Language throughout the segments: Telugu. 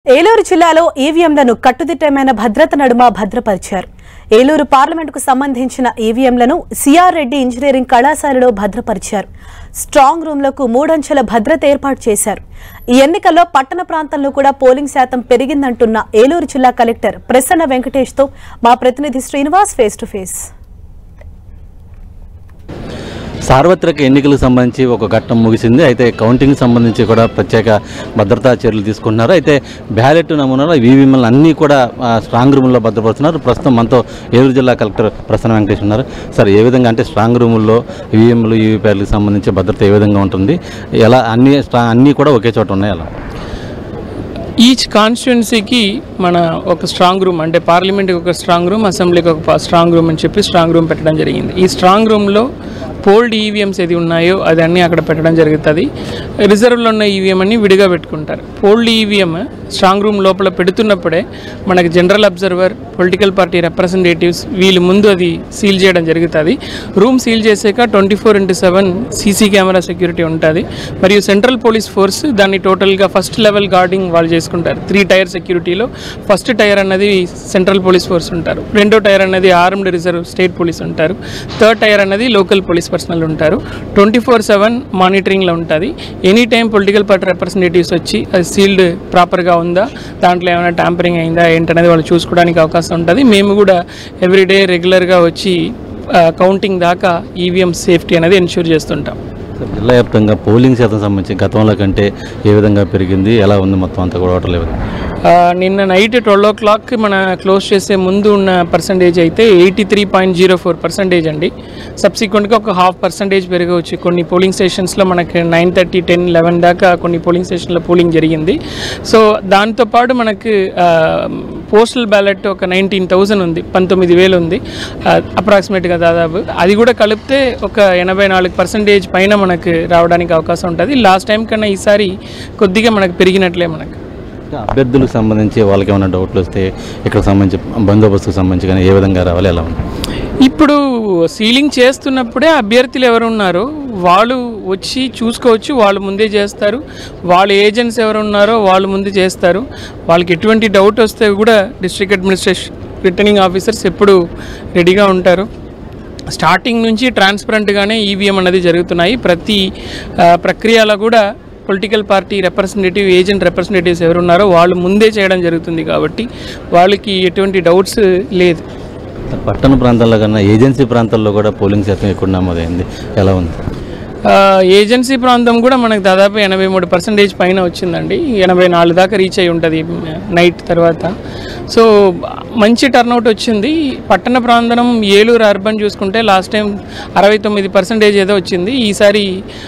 ఏలూరు జిల్లాలో ఈవీఎంలను కట్టుదిట్టమైన భద్రత నడుమ భద్రపరిచారు ఏలూరు పార్లమెంటుకు సంబంధించిన ఈవీఎంలను సిఆర్ రెడ్డి ఇంజనీరింగ్ కళాశాలలో భద్రపరిచారు స్ట్రాంగ్ రూమ్లకు మూడంచెల భద్రత ఏర్పాటు చేశారు ఈ ఎన్నికల్లో పట్టణ ప్రాంతంలో కూడా పోలింగ్ శాతం పెరిగిందంటున్న ఏలూరు జిల్లా కలెక్టర్ ప్రసన్న వెంకటేష్తో మా ప్రతినిధి శ్రీనివాస్ ఫేస్ టు ఫేస్ సార్వత్రిక ఎన్నికలకు సంబంధించి ఒక ఘట్టం ముగిసింది అయితే కౌంటింగ్ సంబంధించి కూడా ప్రత్యేక భద్రతా చర్యలు తీసుకుంటున్నారు అయితే బ్యాలెట్ నమూనాలో ఈవీఎంలు అన్నీ కూడా ఆ, స్ట్రాంగ్ రూమ్లో భద్రపరుస్తున్నారు ప్రస్తుతం మనతో ఏలూరు జిల్లా కలెక్టర్ ప్రసన్న వెంకటేష్ ఉన్నారు సార్ ఏ విధంగా అంటే స్ట్రాంగ్ రూముల్లో ఈవీఎంలు ఈవీప్యాట్లకు సంబంధించి భద్రత ఏ విధంగా ఉంటుంది ఎలా అన్ని స్ట్రా అన్నీ కూడా ఒకే చోట ఉన్నాయి అలా ఈచ్ కాన్స్టిట్యున్సీకి మన ఒక స్ట్రాంగ్ రూమ్ అంటే పార్లమెంట్కి ఒక స్ట్రాంగ్ రూమ్ అసెంబ్లీకి ఒక పా- స్ట్రాంగ్ రూమ్ అని చెప్పి స్ట్రాంగ్ రూమ్ పెట్టడం జరిగింది ఈ స్ట్రాంగ్ రూమ్లో పోల్డ్ ఈవీఎంస్ ఏది ఉన్నాయో అది అన్నీ అక్కడ పెట్టడం జరుగుతుంది రిజర్వ్లో ఉన్న ఈవీఎం అన్ని విడిగా పెట్టుకుంటారు పోల్డ్ ఈవీఎం స్ట్రాంగ్ రూమ్ లోపల పెడుతున్నప్పుడే మనకి general observer political party representatives వీళ్ళు ముందు అది సీల్ చేయడం జరుగుతుంది రూమ్ సీల్ చేసాక twenty four into seven CC camera security ఉంటుంది మరియు సెంట్రల్ పోలీస్ ఫోర్స్ దాన్ని టోటల్గా ఫస్ట్ లెవెల్ గార్డింగ్ వాళ్ళు చేసుకుంటారు త్రీ టైర్ సెక్యూరిటీలో ఫస్ట్ టైర్ అన్నది సెంట్రల్ పోలీస్ ఫోర్స్ ఉంటారు రెండో టైర్ అన్నది ఆర్మ్డ్ రిజర్వ్ స్టేట్ పోలీస్ ఉంటారు థర్డ్ టైర్ అన్నది లోకల్ పోలీస్ పర్సనల్ ఉంటారు ట్వంటీ ఫోర్ సెవెన్ మానిటరింగ్లో ఉంటుంది any time political party representatives వచ్చి అది సీల్డ్ ప్రాపర్గా ఉందా దాంట్లో ఏమైనా ట్యాంపరింగ్ అయిందా ఏంటనేది వాళ్ళు చూసుకోవడానికి అవకాశం ఉంటుంది మేము కూడా ఎవ్రీడే రెగ్యులర్గా వచ్చి కౌంటింగ్ దాకా ఈవీఎం సేఫ్టీ అనేది ఎన్ష్యూర్ చేస్తుంటాం సార్ జిల్లా వ్యాప్తంగా పోలింగ్ శాతం సంబంధించి గతంలో కంటే ఏ విధంగా పెరిగింది ఎలా ఉంది మొత్తం అంతా కూడా ఓటర్లు ఏ విధంగా ఆ, నిన్న నైట్ ట్వెల్వ్ ఓ క్లాక్ మన క్లోజ్ చేసే ముందు ఉన్న పర్సంటేజ్ అయితే eighty three point zero four percentage అండి సబ్సిక్వెంట్గా ఒక హాఫ్ పర్సంటేజ్ పెరగవచ్చు కొన్ని పోలింగ్ స్టేషన్స్లో మనకి నైన్ థర్టీ టెన్ లెవెన్ దాకా కొన్ని పోలింగ్ స్టేషన్లో పోలింగ్ జరిగింది సో దాంతోపాటు మనకి పోస్టల్ బ్యాలెట్ ఒక నైన్టీన్ థౌజండ్ ఉంది పంతొమ్మిది వేలు ఉంది అప్రాక్సిమేట్గా దాదాపు అది కూడా కలిపితే ఒక ఎనభై నాలుగు పర్సంటేజ్ పైన మనకు రావడానికి అవకాశం ఉంటుంది లాస్ట్ టైం కన్నా ఈసారి కొద్దిగా మనకు పెరిగినట్లే మనకు అభ్యర్థులకు సంబంధించి వాళ్ళకి ఏమైనా డౌట్లు వస్తే ఇక్కడ సంబంధించి బందోబస్తుకు సంబంధించి కానీ ఏ విధంగా రావాలి ఎలా ఉంది ఇప్పుడు సీలింగ్ చేస్తున్నప్పుడే అభ్యర్థులు ఎవరు ఉన్నారో వాళ్ళు వచ్చి చూసుకోవచ్చు వాళ్ళు ముందే చేస్తారు వాళ్ళ ఏజెంట్స్ ఎవరు ఉన్నారో వాళ్ళు ముందే చేస్తారు వాళ్ళకి ఎటువంటి డౌట్ వస్తే కూడా డిస్ట్రిక్ట్ అడ్మినిస్ట్రేషన్ రిటర్నింగ్ ఆఫీసర్స్ ఎప్పుడు రెడీగా ఉంటారు స్టార్టింగ్ నుంచి ట్రాన్స్పరెంట్గానే ఈవీఎం అనేది జరుగుతున్నాయి ప్రతి ఆ, ప్రక్రియలో కూడా political party representative agent representatives ఎవరున్నారో వాళ్ళు ముందే చేయడం జరుగుతుంది కాబట్టి వాళ్ళకి ఎటువంటి డౌట్స్ లేదు పట్టణ ప్రాంతాల్లో కన్నా ఏజెన్సీ ప్రాంతాల్లో కూడా పోలింగ్ శాతం ఎక్కువ నమోదైంది ఎలా ఉంది ఆ, ఏజెన్సీ ప్రాంతం కూడా మనకు దాదాపు ఎనభై మూడు పర్సెంటేజ్ పైన వచ్చిందండి ఎనభై నాలుగు దాకా రీచ్ అయి ఉంటుంది నైట్ తర్వాత సో మంచి టర్నౌట్ వచ్చింది పట్టణ ప్రాంతం ఏలూరు అర్బన్ చూసుకుంటే లాస్ట్ టైం అరవై తొమ్మిది పర్సెంటేజ్ ఏదో వచ్చింది ఈసారి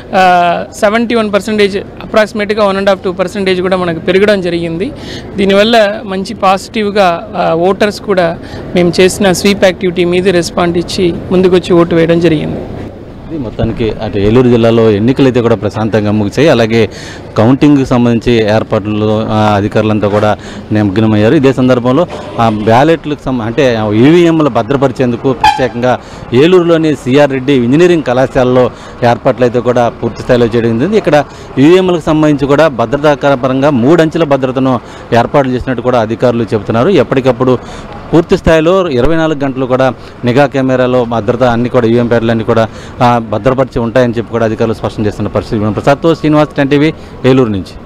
సెవెంటీ వన్ పర్సెంటేజ్ అప్రాక్సిమేట్గా one and half two percentage కూడా మనకు పెరగడం జరిగింది దీనివల్ల మంచి పాజిటివ్గా ఓటర్స్ కూడా మేము చేసిన స్వీప్ యాక్టివిటీ మీద రెస్పాండ్ ఇచ్చి ముందుకొచ్చి ఓటు వేయడం జరిగింది ఇది మొత్తానికి అటు ఏలూరు జిల్లాలో ఎన్నికలు అయితే కూడా ప్రశాంతంగా ముగిసాయి అలాగే కౌంటింగ్కి సంబంధించి ఏర్పాట్లు ఆ, అధికారులంతా కూడా నిమగ్నమయ్యారు ఇదే సందర్భంలో ఆ బ్యాలెట్లకు సంబ అంటే ఈవీఎంలు భద్రపరిచేందుకు ప్రత్యేకంగా ఏలూరులోని సిఆర్ రెడ్డి ఇంజనీరింగ్ కళాశాలలో ఏర్పాట్లు అయితే కూడా పూర్తి స్థాయిలో చేయడం జరిగింది ఇక్కడ ఈవీఎంలకు సంబంధించి కూడా భద్రతా పరంగా మూడు అంచెల భద్రతను ఏర్పాటు చేసినట్టు కూడా అధికారులు చెబుతున్నారు ఎప్పటికప్పుడు పూర్తి స్థాయిలో ఇరవై నాలుగు గంటలు కూడా నిఘా కెమెరాలో భద్రత అన్ని కూడా ఈవీఎం ప్యాడ్లు అన్ని కూడా ఆ, భద్రపరిచి ఉంటాయని చెప్పి కూడా అధికారులు స్పష్టం చేస్తున్న పరిస్థితి ప్రసాద్తో శ్రీనివాస్ టెన్ టీవీ ఏలూరు నుంచి